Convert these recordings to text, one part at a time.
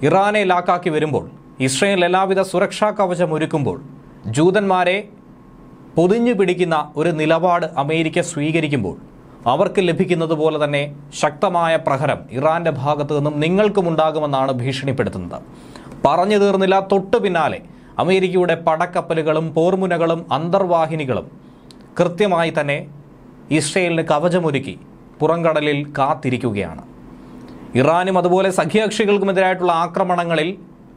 ഇറാനെ ലാക്കാക്കി വരുമ്പോൾ ഇസ്രയേൽ എല്ലാവിധ സുരക്ഷാ കവചം ഒരുക്കുമ്പോൾ ജൂതന്മാരെ പൊതിഞ്ഞു പിടിക്കുന്ന ഒരു നിലപാട് അമേരിക്ക സ്വീകരിക്കുമ്പോൾ അവർക്ക് ലഭിക്കുന്നത് പോലെ തന്നെ ശക്തമായ പ്രഹരം ഇറാന്റെ ഭാഗത്തു നിന്നും നിങ്ങൾക്കും ഉണ്ടാകുമെന്നാണ് ഭീഷണിപ്പെടുത്തുന്നത് പറഞ്ഞു തീർന്നില്ല തൊട്ടു പിന്നാലെ അമേരിക്കയുടെ പടക്കപ്പലുകളും പോർമുനകളും അന്തർവാഹിനികളും കൃത്യമായി തന്നെ ഇസ്രയേലിന് കവചമൊരുക്കി പുറംകടലിൽ കാത്തിരിക്കുകയാണ് ഇറാനും അതുപോലെ സഖ്യകക്ഷികൾക്കുമെതിരായിട്ടുള്ള ആക്രമണങ്ങളിൽ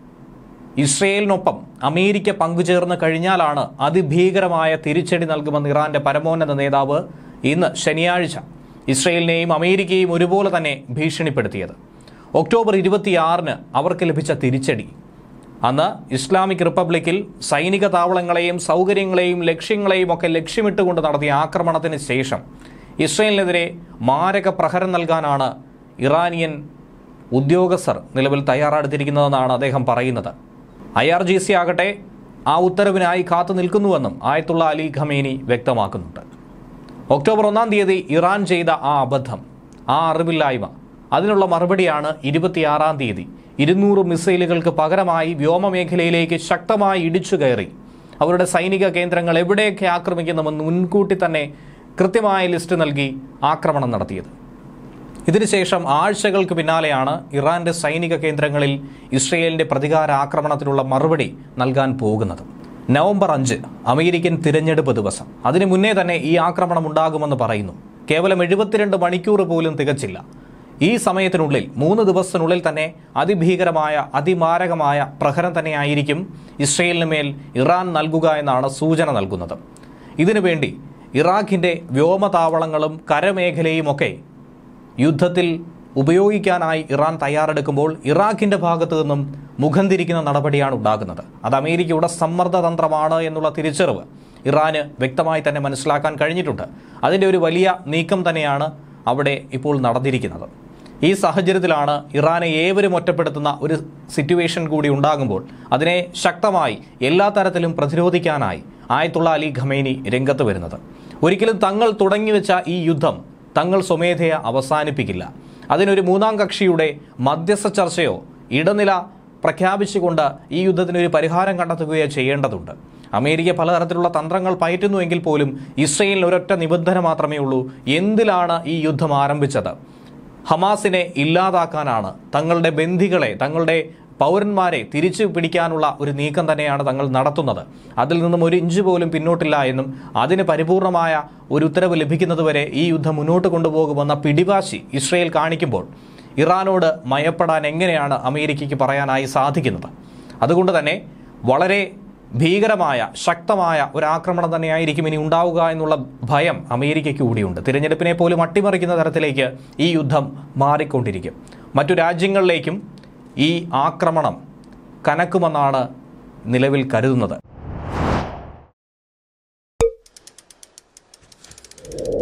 ഇസ്രയേലിനൊപ്പം അമേരിക്ക പങ്കുചേർന്ന് കഴിഞ്ഞാലാണ് അതിഭീകരമായ തിരിച്ചടി നൽകുമെന്ന് ഇറാന്റെ പരമോന്നത നേതാവ് ഇന്ന് ശനിയാഴ്ച ഇസ്രയേലിനെയും അമേരിക്കയെയും ഒരുപോലെ തന്നെ ഭീഷണിപ്പെടുത്തിയത് ഒക്ടോബർ ഇരുപത്തിയാറിന് അവർക്ക് ലഭിച്ച തിരിച്ചടി അന്ന് ഇസ്ലാമിക് റിപ്പബ്ലിക്കിൽ സൈനിക താവളങ്ങളെയും സൗകര്യങ്ങളെയും ലക്ഷ്യങ്ങളെയും ഒക്കെ ലക്ഷ്യമിട്ടുകൊണ്ട് നടത്തിയ ആക്രമണത്തിന് ശേഷം ഇസ്രയേലിനെതിരെ മാരക പ്രഹരം നൽകാനാണ് ഇറാനിയൻ ഉദ്യോഗസ്ഥർ നിലവിൽ തയ്യാറെടുത്തിരിക്കുന്നതെന്നാണ് അദ്ദേഹം പറയുന്നത് ഐ ആർ ജി സി ആകട്ടെ ആ ഉത്തരവിനായി കാത്തു നിൽക്കുന്നുവെന്നും ആയത്തുള്ള അലി ഖമേനി വ്യക്തമാക്കുന്നുണ്ട് ഒക്ടോബർ ഒന്നാം തീയതി ഇറാൻ ചെയ്ത ആ അബദ്ധം ആ അറിവില്ലായ്മ അതിനുള്ള മറുപടിയാണ് ഇരുപത്തിയാറാം തീയതി ഇരുന്നൂറ് മിസൈലുകൾക്ക് പകരമായി വ്യോമമേഖലയിലേക്ക് ശക്തമായി ഇടിച്ചു കയറി അവരുടെ സൈനിക കേന്ദ്രങ്ങൾ എവിടെയൊക്കെ ആക്രമിക്കുന്നുവെന്ന് മുൻകൂട്ടി തന്നെ കൃത്യമായ ലിസ്റ്റ് നൽകി ആക്രമണം നടത്തിയത് ഇതിനുശേഷം ആഴ്ചകൾക്ക് പിന്നാലെയാണ് ഇറാന്റെ സൈനിക കേന്ദ്രങ്ങളിൽ ഇസ്രയേലിന്റെ പ്രതികാര ആക്രമണത്തിനുള്ള മറുപടി നൽകാൻ പോകുന്നത് നവംബർ അഞ്ച് അമേരിക്കൻ തിരഞ്ഞെടുപ്പ് ദിവസം അതിനു മുന്നേ തന്നെ ഈ ആക്രമണം ഉണ്ടാകുമെന്ന് പറയുന്നു കേവലം എഴുപത്തിരണ്ട് മണിക്കൂർ പോലും തികച്ചില്ല ഈ സമയത്തിനുള്ളിൽ മൂന്ന് ദിവസത്തിനുള്ളിൽ തന്നെ അതിഭീകരമായ അതിമാരകമായ പ്രഹരം തന്നെയായിരിക്കും ഇസ്രയേലിന് മേൽ ഇറാൻ നൽകുക എന്നാണ് സൂചന നൽകുന്നത് ഇതിനുവേണ്ടി ഇറാഖിന്റെ വ്യോമതാവളങ്ങളും കരമേഖലയും ഒക്കെ യുദ്ധത്തിൽ ഉപയോഗിക്കാനായി ഇറാൻ തയ്യാറെടുക്കുമ്പോൾ ഇറാഖിന്റെ ഭാഗത്തു നിന്നും മുഖം തിരിക്കുന്ന നടപടിയാണ് ഉണ്ടാകുന്നത് അത് അമേരിക്കയുടെ സമ്മർദ്ദതന്ത്രമാണ് എന്നുള്ള തിരിച്ചറിവ് ഇറാന് വ്യക്തമായി തന്നെ മനസ്സിലാക്കാൻ കഴിഞ്ഞിട്ടുണ്ട് അതിൻ്റെ ഒരു വലിയ നീക്കം തന്നെയാണ് അവിടെ ഇപ്പോൾ നടന്നിരിക്കുന്നത് ഈ സാഹചര്യത്തിലാണ് ഇറാനെ ഏവരും ഒറ്റപ്പെടുത്തുന്ന ഒരു സിറ്റുവേഷൻ കൂടി ഉണ്ടാകുമ്പോൾ അതിനെ ശക്തമായി എല്ലാ തരത്തിലും പ്രതിരോധിക്കാനായി ആയത്തുള്ള അലി ഖമേനി രംഗത്ത് വരുന്നത് ഒരിക്കലും തങ്ങൾ തുടങ്ങിവെച്ച ഈ യുദ്ധം തങ്ങൾ സ്വമേധയ അവസാനിപ്പിക്കില്ല അതിനൊരു മൂന്നാം കക്ഷിയുടെ മധ്യസ്ഥ ചർച്ചയോ ഇടനില പ്രഖ്യാപിച്ചുകൊണ്ട് ഈ യുദ്ധത്തിനൊരു പരിഹാരം കണ്ടെത്തുകയോ ചെയ്യേണ്ടതുണ്ട് അമേരിക്ക പലതരത്തിലുള്ള തന്ത്രങ്ങൾ പയറ്റുന്നുവെങ്കിൽ പോലും ഇസ്രയേലിന് ഒരൊറ്റ നിബന്ധന മാത്രമേ ഉള്ളൂ എന്തിലാണ് ഈ യുദ്ധം ആരംഭിച്ചത് ഹമാസിനെ ഇല്ലാതാക്കാനാണ് തങ്ങളുടെ ബന്ധികളെ തങ്ങളുടെ പൗരന്മാരെ തിരിച്ചു പിടിക്കാനുള്ള ഒരു നീക്കം തന്നെയാണ് തങ്ങൾ നടത്തുന്നത് അതിൽ നിന്നും ഒരു ഇഞ്ച് പോലും പിന്നോട്ടില്ല എന്നും അതിന് പരിപൂർണമായ ഒരു ഉത്തരവ് ലഭിക്കുന്നതുവരെ ഈ യുദ്ധം മുന്നോട്ട് കൊണ്ടുപോകുമെന്ന പിടിവാശി ഇസ്രയേൽ കാണിക്കുമ്പോൾ ഇറാനോട് മയപ്പെടാൻ എങ്ങനെയാണ് അമേരിക്കയ്ക്ക് പറയാനായി സാധിക്കുന്നത് അതുകൊണ്ട് തന്നെ വളരെ ഭീകരമായ ശക്തമായ ഒരു ആക്രമണം തന്നെയായിരിക്കും ഇനി ഉണ്ടാവുക എന്നുള്ള ഭയം അമേരിക്കയ്ക്ക് കൂടിയുണ്ട് തിരഞ്ഞെടുപ്പിനെ പോലും അട്ടിമറിക്കുന്ന തരത്തിലേക്ക് ഈ യുദ്ധം മാറിക്കൊണ്ടിരിക്കും മറ്റു രാജ്യങ്ങളിലേക്കും ഈ ആക്രമണം കനക്കുമെന്നാണ് നിലവിൽ കരുതുന്നത്